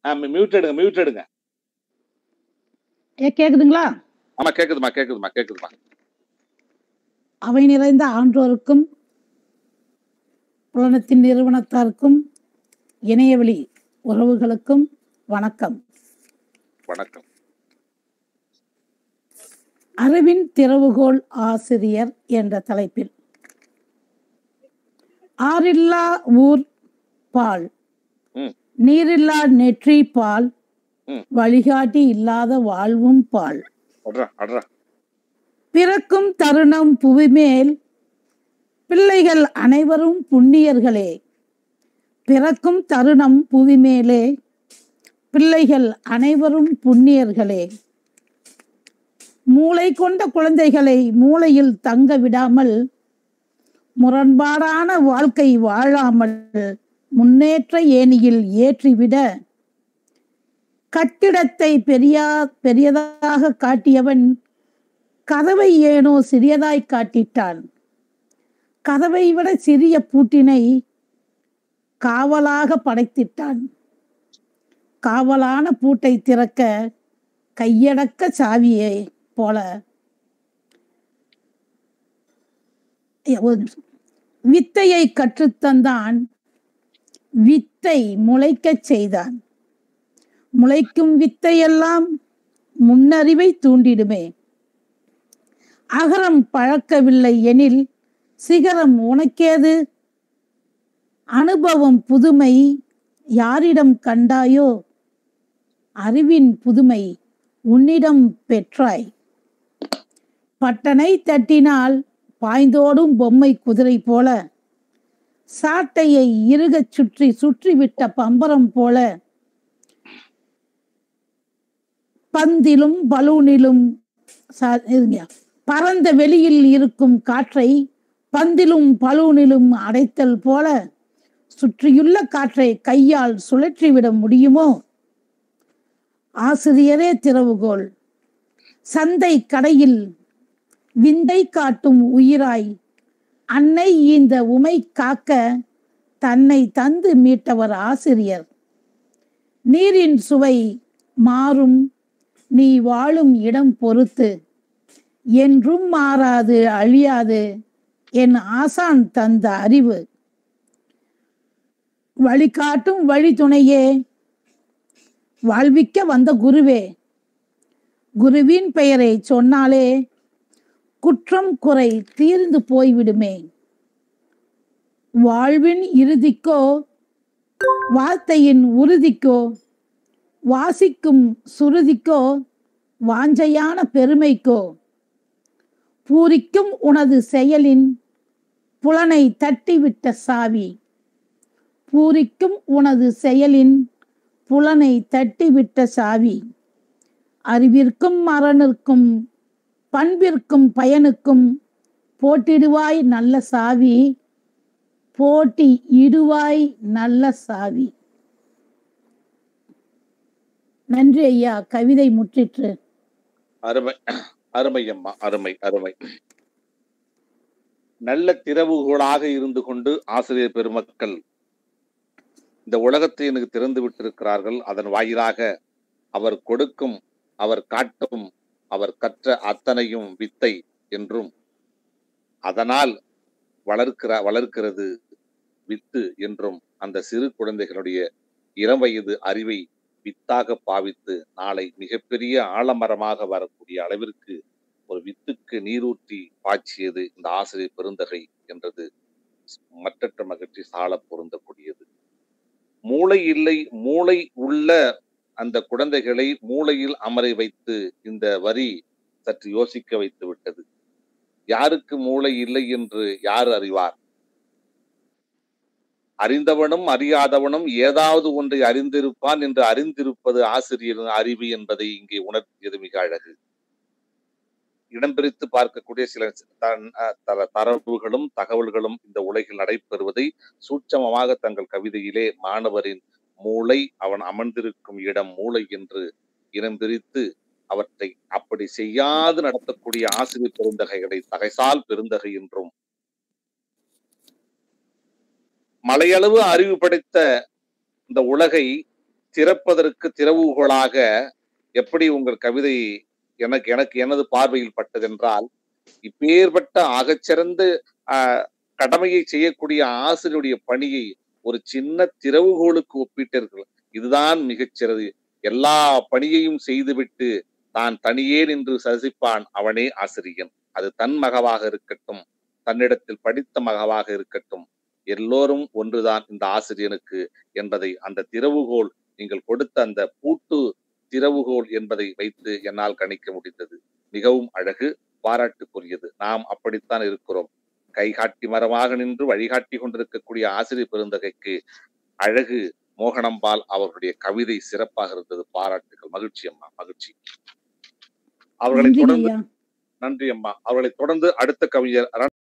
Mute எடுங்க mute எடுங்க ஏ கேக்குதுங்களா ஆமா கேக்குதுமா கேக்குதுமா கேக்குதுமா அவை நிறைந்த ஆன்றோருக்கும் புலனத்தின் நிறுவனத்தாருக்கும் இணையவழி உறவுகளுக்கும் வணக்கம் வணக்கம் அறிவின் திறவுகோல் ஆசிரியர் என்ற தலைப்பில் ஆறில்லா ஊர் பால் ம். நீரில்லா நெற்றி பால் ம். வழிகாட்டி இல்லாத வாழ்வும் பால் அட்ரா அட்ரா பிறக்கும் தருணம் புவிமேல் பிள்ளைகள் அனைவரும் புண்ணியர்களே பிறக்கும் தருணம் புவிமேலே பிள்ளைகள் அனைவரும் புண்ணியர்களே மூளை கொண்ட குழந்தைகளை மூளையில் தங்க விடாமல் முரண்பாடான வாழ்க்கை வாழாமல் முன்னேற்ற ஏணியில் ஏற்றிவிட கட்டிடத்தை பெரியா பெரியதாக காட்டியவன் கதவை ஏனோ சிறியதாய் காட்டிட்டான் கதவை விட சிறிய பூட்டினை காவலாக படைத்திட்டான் காவலான பூட்டை திறக்க கையடக்க சாவியை போல ஏ, ஒரு நிமிஷம். வித்தையை கற்றுத்தந்தான் வித்தை முளைக்கச் செய்தான் முளைக்கும் வித்தையெல்லாம் முன்னறிவை தூண்டிடுமே அகரம் பழக்கவில்லை எனில் சிகரம் உனக்கேது அனுபவம் புதுமை யாரிடம் கண்டாயோ அறிவின் புதுமை உன்னிடம் பெற்றாய் பட்டனை தட்டினால் பாய்ந்தோடும் பொம்மை குதிரை போல சாட்டையை இறுகச் சுற்றி சுற்றிவிட்ட பம்பரம் போல பந்திலும் பலூனிலும் சா- இருங்க. பரந்த வெளியில் இருக்கும் காற்றை பந்திலும் பலூனிலும் அடைத்தல் போல சுற்றியுள்ள காற்றை கையால் சுழற்றிவிட முடியுமோ ஆசிரியரே திறவுகோல் சந்தை கடையில் விந்தை காட்டும் உயிராய் அன்னை இந்த உமை காக்க தன்னை தந்து மீட்டவர் ஆசிரியர் நீரின் சுவை மாறும் நீ வாழும் இடம் பொறுத்து என்றும் மாறாது அழியாது என் ஆசான் தந்த அறிவு வழிகாட்டும் வழித்துணையே வாழ்விக்க வந்த குருவே குருவின் பெயரை சொன்னாலே குற்றம் குறை தீர்ந்து போய்விடுமே வாழ்வின் இறுதிக்கோ வார்த்தையின் உறுதிக்கோ வாசிக்கும் சுருதிக்கோ வாஞ்சையான பெருமைக்கோ பூரிக்கும் உனது செயலின் புலனை தட்டிவிட்ட சாவி பூரிக்கும் உனது செயலின் புலனை தட்டிவிட்ட சாவி அறிவிற்கும் மரணிற்கும் பண்பிற்கும் பயனுக்கும் போட்டிடுவாய் நல்ல சாவி போட்டி இடுவாய் நல்ல சாவி நன்றி ஐயா கவிதை முற்றிற்று அருமை அருமை அம்மா அருமை அருமை நல்ல திறவுகோலாக இருந்து கொண்டு ஆசிரியர் பெருமக்கள் இந்த உலகத்தை எனக்கு திறந்து விட்டிருக்கிறார்கள் அதன் வாயிலாக அவர் கொடுக்கும் அவர் காட்டும் அவர் கற்ற அத்தனையும் வித்தை என்றும் அதனால் வளர்க்கிற வளர்க்கிறது வித்து என்றும் அந்த சிறு குழந்தைகளுடைய இளம் வயது அறிவை வித்தாக பாவித்து நாளை மிகப்பெரிய ஆலமரமாக வரக்கூடிய அளவிற்கு ஒரு வித்துக்கு நீரூற்றி பாய்ச்சியது இந்த ஆசிரியர் பெருந்தகை என்றது மற்றற்ற மகிழ்ச்சி சால பொருந்தக்கூடியது மூளை இல்லை மூளை உள்ள அந்த குழந்தைகளை மூளையில் அமரை வைத்து இந்த வரி சற்று யோசிக்க வைத்து விட்டது யாருக்கு மூளை இல்லை என்று யார் அறிவார் அறிந்தவனும் அறியாதவனும் ஏதாவது ஒன்றை அறிந்திருப்பான் என்று அறிந்திருப்பது ஆசிரியரின் அறிவு என்பதை இங்கே உணர்த்தியது மிக அழகு இடம் பிரித்து பார்க்கக்கூடிய சில தன்- அஹ் தர- தரவுகளும் தகவல்களும் இந்த உலகில் நடைபெறுவதை சூட்சமமாக தங்கள் கவிதையிலே மாணவரின் மூளை அவன் அமர்ந்திருக்கும் இடம் மூளை என்று இனம் பிரித்து அவற்றை அப்படி செய்யாது நடத்தக்கூடிய ஆசிரியர் பெருந்தகைகளை தகைசால் பெருந்தகை என்றும் மலையளவு அறிவு படைத்த இந்த உலகை திறப்பதற்கு திறவுகோலாக எப்படி உங்கள் கவிதை எனக்கு எனக்கு எனது பார்வையில் பட்டதென்றால் இப்பேற்பட்ட ஆகச்சிறந்த ஆஹ், கடமையை செய்யக்கூடிய ஆசிரியருடைய பணியை ஒரு சின்ன திறவுகோலுக்கு ஒப்பிட்டீர்கள் இதுதான் மிகச்சிறது எல்லா பணியையும் செய்துவிட்டு தான் தனியே நின்று சசிப்பான் அவனே ஆசிரியன் அது தன் மகவாக இருக்கட்டும் தன்னிடத்தில் படித்த மகவாக இருக்கட்டும் எல்லோரும் ஒன்றுதான் இந்த ஆசிரியனுக்கு என்பதை அந்த திறவுகோல் நீங்கள் கொடுத்த அந்த பூட்டு திறவுகோல் என்பதை வைத்து என்னால் கணிக்க முடிந்தது மிகவும் அழகு பாராட்டுக்குரியது நாம் அப்படித்தான் இருக்கிறோம் கைகாட்டி மரமாக நின்று வழிகாட்டி கொண்டிருக்கக்கூடிய ஆசிரியர் பெருந்தகைக்கு அழகு மோகனம்பால் அவர்களுடைய கவிதை சிறப்பாக இருந்தது பாராட்டுகள் மகிழ்ச்சி அம்மா மகிழ்ச்சி அவர்களை நன்றி தொடர்ந்து ஐயா நன்றி அம்மா அவர்களை தொடர்ந்து அடுத்த கவிஞர்